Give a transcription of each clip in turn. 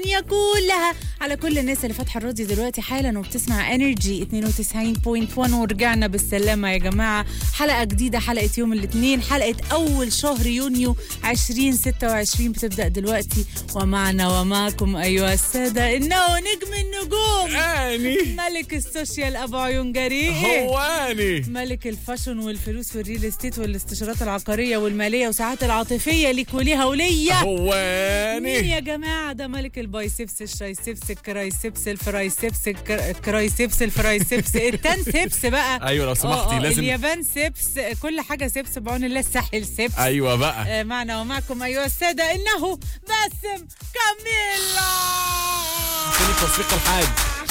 الدنيا كلها على كل الناس اللي فاتحه الراديو دلوقتي حالا وبتسمع انرجي 92.1 ورجعنا بالسلامه يا جماعه حلقه جديده حلقه يوم الاثنين حلقه اول شهر يونيو 2026 بتبدا دلوقتي ومعنا ومعكم ايها الساده انه نجم النجوم اني ملك السوشيال ابو عيون جريء هو اني ملك الفاشن والفلوس والريل استيت والاستشارات العقاريه والماليه وساعات العاطفيه ليك وليها وليا هو مين اني يا جماعة ده ملك البايسبس الشايسبس الكرايسبس الفرايسبس الكر- الكرايسبس الفرايسبس التان سبس بقى ايوه لو آه، سمحتي آه، لازم اليابان سبس كل حاجة سبس بعون الله الساحل سبس ايوه بقى آه، معنا ومعكم أيها السادة إنه باسم كاميلا فين التصفيق الحاد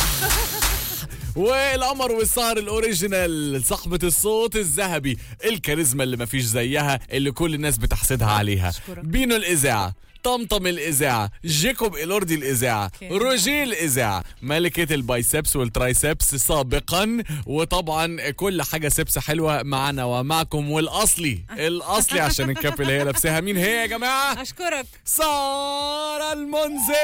والقمر والسهر الاوريجينال صاحبة الصوت الذهبي الكاريزما اللي مفيش زيها اللي كل الناس بتحسدها عليها أشكرك. بينو الإذاعة طمطم الإذاعة جيكوب إلوردي الإذاعة أوكي. روجيه الإذاعة ملكة البايسبس والترايسبس سابقا وطبعا كل حاجة سبس حلوة معنا ومعكم والأصلي الأصلي عشان الكاب اللي هي لابساها مين هي يا جماعة أشكرك سارة المنذر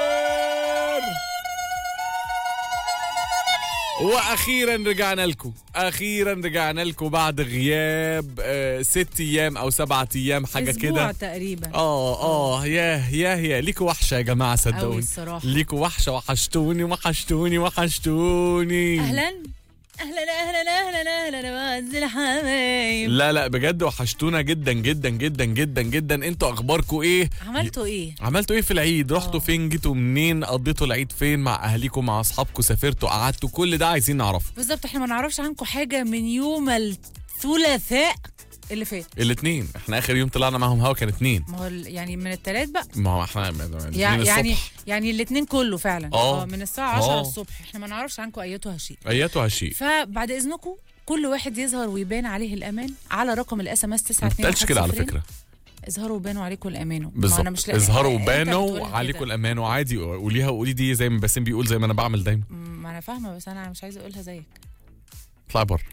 واخيرا رجعنا لكم اخيرا رجعنا لكم بعد غياب آه ست ايام او سبعة ايام حاجه أسبوع كده تقريبا اه اه ياه ياه ياه ليكوا وحشه يا جماعه أوي صدقوني الصراحة ليكوا وحشه وحشتوني وحشتوني وحشتوني أهلا أهلا أهلا أهلا أهلا بعز الحبايب لا لا بجد وحشتونا جدا جدا جدا جدا جدا انتوا اخباركم ايه عملتوا إيه؟ عملتوا ايه في العيد رحتوا آه. فين جيتوا منين قضيتوا العيد فين مع اهاليكم مع اصحابكم سافرتوا قعدتوا كل ده عايزين نعرفه بالظبط احنا ما نعرفش عنكم حاجة من يوم الثلاثاء اللي فات الاثنين احنا اخر يوم طلعنا معاهم هوا كان اثنين ما هو ال- يعني من الثلاث بقى ما هو احنا الاثنين يعني يعني الصبح يعني الاثنين كله فعلا آه. من الساعه 10 آه. الصبح احنا ما نعرفش عنكم ايتها شيء اياتها شيء فبعد اذنكم كل واحد يظهر ويبان عليه الامان على رقم الاس ام اس ما 92 بتقالش كده على فكره اظهروا وبانوا عليكم الامان ما بالظبط أنا مش لاقي- اظهروا أنت وبانوا بتقول عليكم كده. الامان وعادي قوليها قولي دي زي ما باسم بيقول زي ما انا بعمل دايما ما انا فاهمه بس انا مش عايزه اقولها زيك اطلعي بره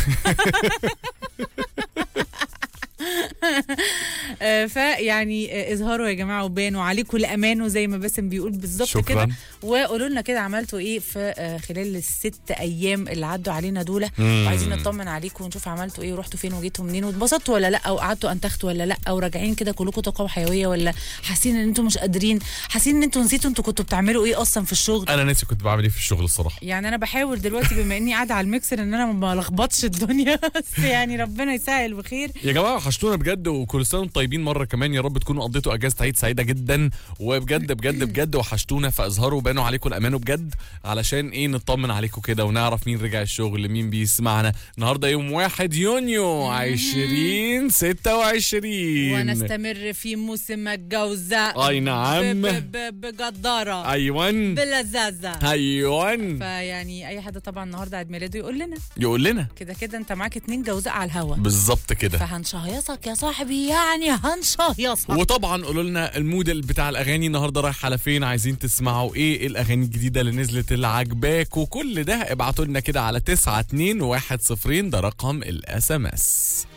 آه، فيعني آه، اظهروا يا جماعه وبانوا عليكم الامان وزي ما باسم بيقول بالظبط شكراً. كده وقولوا لنا كده عملتوا ايه في آه، خلال الست ايام اللي عدوا علينا دول مم. وعايزين نطمن عليكم ونشوف عملتوا ايه ورحتوا فين وجيتوا منين واتبسطتوا ولا لا وقعدتوا انتختوا ولا لا وراجعين كده كلكم طاقه وحيويه ولا حاسين ان انتوا مش قادرين حاسين ان انتوا نسيتوا انتوا كنتوا بتعملوا ايه اصلا في الشغل انا ناسي كنت بعمل ايه في الشغل الصراحه يعني انا بحاول دلوقتي بما اني قاعده على الميكسر ان انا ما لخبطش الدنيا بس يعني ربنا يسهل بخير يا جماعه وحشتونا بجد وكل سنه وانتم طيبين مره كمان يا رب تكونوا قضيتوا اجازه عيد سعيده جدا وبجد بجد بجد وحشتونا فاظهروا وبانوا عليكم الامان بجد علشان ايه نطمن عليكم كده ونعرف مين رجع الشغل مين بيسمعنا النهارده يوم 1 يونيو 2026 ونستمر في موسم الجوزاء أي نعم. ب- ب- ب- بجدارة ايوان بلذاذة ايوان فيعني اي حد طبعا النهارده عيد ميلاده يقول لنا يقول لنا كده كده انت معاك اتنين جوزاء على الهوا بالظبط كده فهنشهيصك يا صاحبي يعني هنشهيصك وطبعا قولوا لنا الموديل بتاع الاغاني النهارده رايح على فين عايزين تسمعوا ايه الاغاني الجديده اللي نزلت اللي عاجباك وكل ده ابعتوا لنا كده على 921 ده رقم الاس ام اس